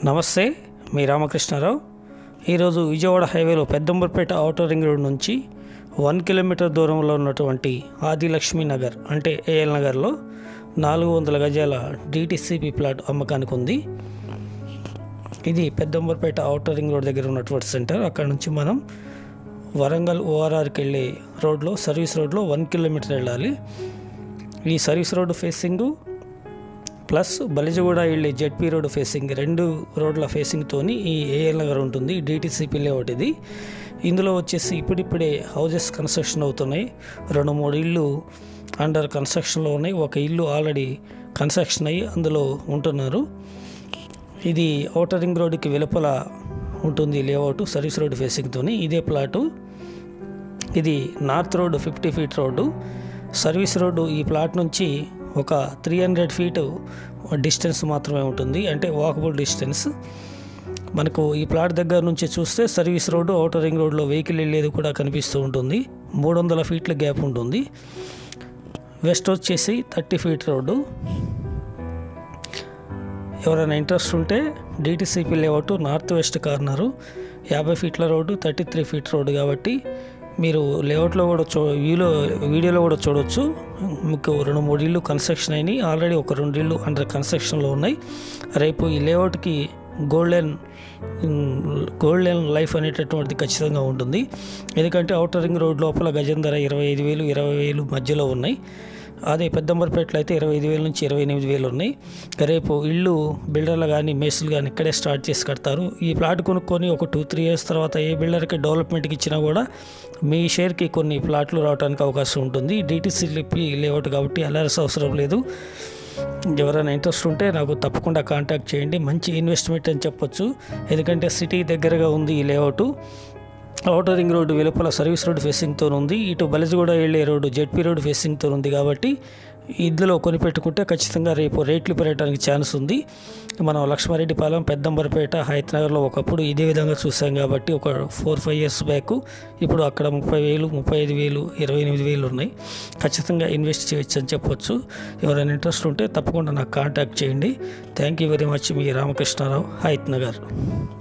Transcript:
నమస్తే మీ రామకృష్ణారావు ఈరోజు విజయవాడ హైవేలో పెద్దంబర్పేట ఔటర్ రింగ్ రోడ్ నుంచి వన్ కిలోమీటర్ దూరంలో ఉన్నటువంటి ఆదిలక్ష్మి నగర్ అంటే ఏఎల్ నగర్లో నాలుగు వందల గజాల డిటిసిపి ప్లాట్ అమ్మకానికి ఉంది ఇది పెద్దంబర్పేట ఔటర్ రింగ్ రోడ్ దగ్గర ఉన్నటువంటి సెంటర్ అక్కడ నుంచి మనం వరంగల్ ఓఆర్ఆర్కి వెళ్ళే రోడ్లో సర్వీస్ రోడ్లో వన్ కిలోమీటర్ వెళ్ళాలి ఈ service road facing plus Balijaguda వెళ్ళి జెడ్పీ రోడ్ ఫేసింగ్ రెండు రోడ్ల ఫేసింగ్తోని ఈ ఏఎల్ నగర్ ఉంటుంది డిటీసీపీ లేఅవుట్ ఇది ఇందులో వచ్చేసి ఇప్పుడిప్పుడే హౌజెస్ కన్స్ట్రక్షన్ అవుతున్నాయి రెండు మూడు ఇళ్ళు అండర్ కన్స్ట్రక్షన్లో ఉన్నాయి ఒక ఇల్లు ఆల్రెడీ కన్స్ట్రక్షన్ అయ్యి అందులో ఉంటున్నారు ఇది ఔటర్ రింగ్ రోడ్డుకి వెలుపల ఉంటుంది లేఅవుట్ సర్వీస్ రోడ్ ఫేసింగ్తోని ఇదే ప్లాటు ఇది north road fifty feet road service road ఈ ప్లాట్ నుంచి ఒక త్రీ హండ్రెడ్ ఫీట్ డిస్టెన్స్ మాత్రమే ఉంటుంది అంటే వాకబుల్ డిస్టెన్స్ మనకు ఈ ప్లాట్ దగ్గర నుంచి చూస్తే సర్వీస్ రోడ్డు ఔటర్ రింగ్ రోడ్లో వెహికల్ వెళ్ళేది కూడా కనిపిస్తూ ఉంటుంది మూడు వందల ఫీట్ల గ్యాప్ ఉంటుంది వెస్ట్ వచ్చేసి థర్టీ ఫీట్ రోడ్డు ఎవరైనా ఇంట్రెస్ట్ ఉంటే DTCP layout north west corner యాభై ఫీట్ల road thirty three feet road కాబట్టి మీరు లేఅవుట్లో కూడా చూ వీలో వీడియోలో కూడా చూడొచ్చు మీకు రెండు మూడు ఇళ్ళు కన్స్ట్రక్షన్ అయినాయి ఆల్రెడీ ఒక రెండు ఇళ్ళు అండర్ కన్స్ట్రక్షన్లో ఉన్నాయి రేపు ఈ లేఅవుట్కి గోల్డెన్ గోల్డెన్ లైఫ్ అనేటటువంటిది ఖచ్చితంగా ఉంటుంది ఎందుకంటే ఔటర్ రింగ్ రోడ్ లోపల గజం ధర ఇరవై ఐదు వేలు ఇరవై వేలు మధ్యలో ఉన్నాయి అదే పెద్దంబర్పేటలో అయితే ఇరవై ఐదు వేల నుంచి ఇరవై ఎనిమిది వేలు ఉన్నాయి రేపు ఇల్లు బిల్డర్లు కానీ మేస్టులు కానీ ఇక్కడే స్టార్ట్ చేసి కడతారు ఈ ప్లాట్ కొనుక్కొని ఒక టూ త్రీ ఇయర్స్ తర్వాత ఏ బిల్డర్కి డెవలప్మెంట్కి ఇచ్చినా కూడా మీ షేర్కి కొన్ని ప్లాట్లు రావడానికి అవకాశం ఉంటుంది డిటీసీ లేఅవుట్ కాబట్టి అలర్స్ అవసరం లేదు ఎవరైనా ఇంట్రెస్ట్ ఉంటే నాకు తప్పకుండా కాంటాక్ట్ చేయండి మంచి ఇన్వెస్ట్మెంట్ అని చెప్పొచ్చు ఎందుకంటే సిటీ దగ్గరగా ఉంది ఈ లేఅవుట్ ఔటర్ రింగ్ రోడ్డు వెలుపల సర్వీస్ రోడ్ ఫేసింగ్తో ఉంది ఇటు బలిజగూడ వెళ్ళే రోడ్డు జెడ్పీ రోడ్ ఫేసింగ్తో ఉంది కాబట్టి ఇందులో కొనిపెట్టుకుంటే ఖచ్చితంగా రేపు రేట్లు పెరగడానికి ఛాన్స్ ఉంది మనం లక్ష్మారెడ్డిపాలెం పెద్దంబరపేట హైతనగర్లో ఒకప్పుడు ఇదే విధంగా చూసాం కాబట్టి ఒక ఫోర్ ఫైవ్ ఇయర్స్ బ్యాక్ ఇప్పుడు అక్కడ ముప్పై వేలు ముప్పై ఐదు వేలు ఇరవై ఎనిమిది వేలు ఉన్నాయి ఖచ్చితంగా ఇన్వెస్ట్ చేయొచ్చు అని చెప్పొచ్చు ఎవరైనా ఇంట్రెస్ట్ ఉంటే తప్పకుండా నాకు కాంటాక్ట్ చేయండి థ్యాంక్ యూ వెరీ మచ్ మీ రామకృష్ణారావు హైత్ నగర్